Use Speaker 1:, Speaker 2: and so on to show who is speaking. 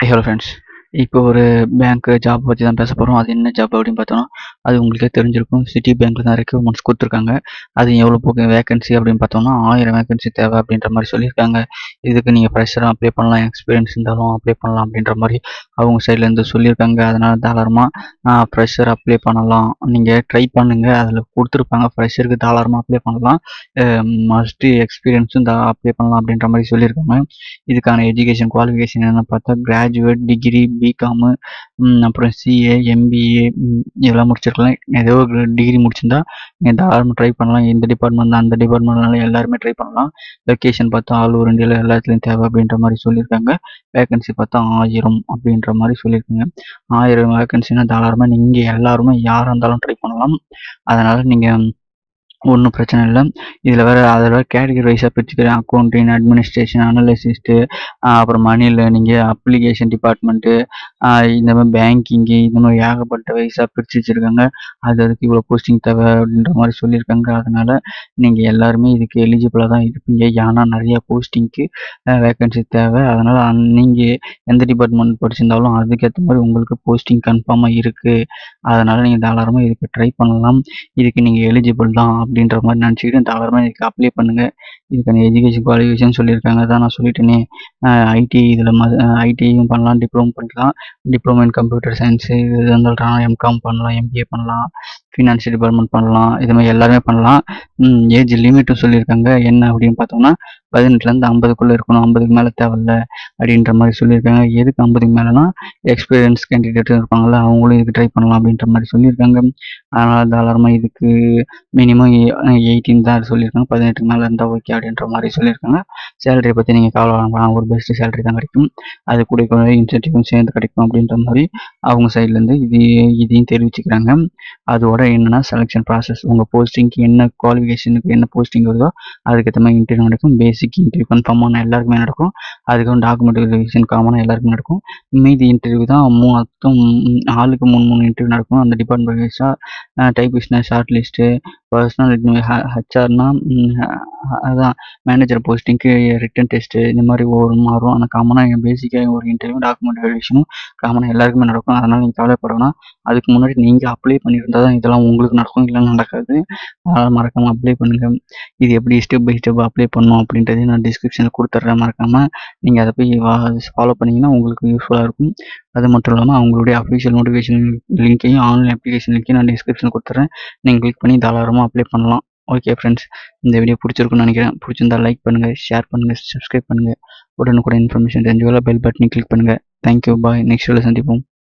Speaker 1: high hello friends இப்போ ஒரு bank job பற்றி தான் பேச போகிறோம் அது என்ன ஜாப் அப்படின்னு பார்த்தோம்னா அது உங்களுக்கே தெரிஞ்சிருக்கும் சிட்டி பேங்க்கில் தான் ரெக்யூர்மெண்ட்ஸ் கொடுத்துருக்காங்க அது எவ்வளோ போக்கு வேகன்சி அப்படின்னு பார்த்தோம்னா ஆயிரம் வேகன்சி தேவை அப்படின்ற மாதிரி சொல்லியிருக்காங்க இதுக்கு நீங்கள் ஃப்ரெஷராக அப்ளை பண்ணலாம் எக்ஸ்பீரியன்ஸ் இருந்தாலும் அப்ளை பண்ணலாம் அப்படின்ற மாதிரி அவங்க சைட்லேருந்து சொல்லியிருக்காங்க அதனால் தாராளமாக ஃப்ரெஷர் அப்ளை பண்ணலாம் நீங்கள் ட்ரை பண்ணுங்கள் அதில் கொடுத்துருப்பாங்க ஃப்ரெஷருக்கு தாராளமாக அப்ளை பண்ணலாம் மஸ்ட்டு எக்ஸ்பீரியன்ஸும் தா அப்ளை பண்ணலாம் அப்படின்ற மாதிரி சொல்லியிருக்காங்க இதுக்கான எஜுகேஷன் குவாலிஃபிகேஷன் என்னென்னு பார்த்தா கிராஜுவேட் டிகிரி பிகாமு அப்புறம் சிஏ எம்பிஏ இதெல்லாம் முடிச்சிருக்கலாம் ஏதோ ஒரு டிகிரி முடிச்சிருந்தா நீங்கள் தாராளமாக ட்ரை பண்ணலாம் எந்த டிபார்ட்மெண்ட் அந்த டிபார்ட்மெண்ட்னாலும் எல்லாருமே ட்ரை பண்ணலாம் லொக்கேஷன் பார்த்தா ஆல் ஓவர் இந்தியாவில் எல்லாத்துலேயும் தேவை அப்படின்ற மாதிரி சொல்லியிருக்காங்க வேகன்சி பார்த்தா ஆயிரம் அப்படின்ற மாதிரி சொல்லியிருக்காங்க ஆயிரம் வேகன்சினா தாராளமாக நீங்கள் எல்லாருமே யாராக இருந்தாலும் ட்ரை பண்ணலாம் அதனால் நீங்கள் ஒன்றும் பிரச்சனை இல்லை இதில் வேறு அதில் வேறு கேட்டகரி வைஸாக பிரிச்சுக்கிறேன் அக்கௌண்டிங் அட்மினிஸ்ட்ரேஷன் அனலிசிஸ்ட்டு அப்புறம் மணி லேர்னிங்கு அப்ளிகேஷன் டிபார்ட்மெண்ட்டு இந்த மாதிரி பேங்கிங்கு இந்த மாதிரி ஏகப்பட்ட வைஸாக பிரித்து வச்சுருக்காங்க அது அதுக்கு இவ்வளோ போஸ்டிங் தேவை அப்படின்ற மாதிரி சொல்லியிருக்காங்க அதனால் நீங்கள் எல்லாருமே இதுக்கு எலிஜிபிளாக தான் இருப்பீங்க ஏன்னா நிறையா போஸ்டிங்க்கு வேக்கன்சி தேவை அதனால் நீங்கள் எந்த டிபார்ட்மெண்ட் படிச்சிருந்தாலும் அதுக்கேற்ற மாதிரி உங்களுக்கு போஸ்டிங் கன்ஃபார்மாக இருக்குது அதனால் நீங்கள் தாராளமாக இதுக்கு ட்ரை பண்ணலாம் இதுக்கு நீங்கள் எலிஜிபிள் தான் அப்படின்ற மாதிரி நினச்சிக்கிட்டு தாராளமாக இதுக்கு அப்ளை பண்ணுங்கள் இதுக்கான எஜுகேஷன் குவாலிஃபிகேஷன் சொல்லியிருக்காங்க தான் நான் சொல்லிட்டேனே ஐடி இதில் ம ஐடியும் பண்ணலாம் டிப்ளமோ பண்ணிக்கலாம் டிப்ளமோ இன் கம்ப்யூட்டர் சயின்ஸு இது இருந்தாலும் எம்காம் பண்ணலாம் எம்பிஏ பண்ணலாம் ஃபினான்ஷியல் டிபார்ட்மெண்ட் பண்ணலாம் இது மாதிரி எல்லாருமே பண்ணலாம் ஏஜ் லிமிட்டும் சொல்லியிருக்காங்க என்ன அப்படின்னு பார்த்தோம்னா பதினெட்டுலேருந்து ஐம்பதுக்குள்ளே இருக்கணும் ஐம்பதுக்கு மேலே தேவையில்ல அப்படின்ற மாதிரி சொல்லியிருக்காங்க எதுக்கு ஐம்பதுக்கு மேலேனா எக்ஸ்பீரியன்ஸ் கேண்டிடேட்டும் இருப்பாங்கள்ல அவங்களும் இதுக்கு ட்ரை பண்ணலாம் அப்படின்ற மாதிரி சொல்லியிருக்காங்க அதனால் தாராளமாக இதுக்கு மினிமம் எயிட்டீன் தான் சொல்லியிருக்காங்க பதினெட்டுக்கு மேலே இருந்தால் ஓகே அப்படின்ற மாதிரி சொல்லியிருக்காங்க சேலரி பற்றி நீங்கள் கவலை வேணாம் ஒரு பெஸ்ட்டு சேலரி தான் கிடைக்கும் அது கூட கூட இன்சென்டிவும் சேர்ந்து கிடைக்கும் அப்படின்ற மாதிரி அவங்க சைட்லேருந்து இது இதையும் தெரிவிச்சுக்கிறாங்க அதோட என்னென்னா செலெக்ஷன் ப்ராசஸ் உங்கள் போஸ்டிங்க்கு என்ன குவாலிஃபிகேஷனுக்கு என்ன போஸ்டிங் வருதோ அதுக்கேற்ற மாதிரி இன்டர்வியூ நடக்கும் பேசிக் இன்டர்வியூ கன்ஃபார்மான எல்லாருக்குமே நடக்கும் அதுக்கும் டாக்குமெண்ட் வெரிஃபிகேஷன் காமனாக எல்லாருக்குமே நடக்கும் மீதி இன்டர்வியூ தான் மொத்தம் ஆளுக்கு மூணு மூணு இன்டர்வியூ நடக்கும் அந்த டிபார்ட்மெண்ட் வைஸாக டைப்பிஸ்ட்னா ஷார்ட் லிஸ்ட்டு பர்சனல் ஹெச்ஆர்னா அதான் மேனேஜர் போஸ்டிங்க்கு ரிட்டன் டெஸ்ட்டு இந்த மாதிரி ஒவ்வொரு மாறும் ஆனால் காமனாக பேசிக்காக ஒரு இன்டர்வியூ டாக்குமெண்ட் வெரிஃபிகேஷனும் காமனாக எல்லாருக்குமே நடக்கும் அதனால் நீங்கள் கவலைப்படணும் அதுக்கு முன்னாடி நீங்கள் அப்ளை பண்ணியிருந்தால் தான் இதெல்லாம் உங்களுக்கு நடக்கும் இல்லை நடக்காது அதனால் மறக்காமல் அப்ளை பண்ணுங்கள் இது எப்படி ஸ்டெப் பை ஸ்டெப் அப்ளை பண்ணணும் அப்படின்றதையும் நான் டிஸ்கிரிப்ஷனில் கொடுத்துட்றேன் மறக்காமல் நீங்கள் அதை போய் ஃபாலோ பண்ணிங்கன்னா உங்களுக்கு யூஸ்ஃபுல்லாக இருக்கும் அது மட்டும் இல்லாமல் அவங்களுடைய அஃபிஷியல் நோட்டிஃபிகேஷன் லிங்க்கையும் ஆன்லைன் அப்ளிகேஷன் லிங்க்கையும் நான் டிஸ்கிரிப்ஷனில் கொடுத்துட்றேன் நீங்கள் கிளிக் பண்ணி தாராளமாக அப்ளை பண்ணலாம் ஓகே ஃப்ரெண்ட்ஸ் இந்த வீடியோ பிடிச்சிருக்குன்னு நினைக்கிறேன் பிடிச்சிருந்தா லைக் பண்ணுங்கள் ஷேர் பண்ணுங்கள் சப்ஸ்கிரைப் பண்ணுங்கள் உடனுக்குடன் இன்ஃபர்மேஷன் தெரிஞ்சுக்கொள்ள பெல் பட்டனை கிளிக் பண்ணுங்கள் தேங்க்யூ பாய் நெக்ஸ்ட் வீடியோ சந்திப்போம்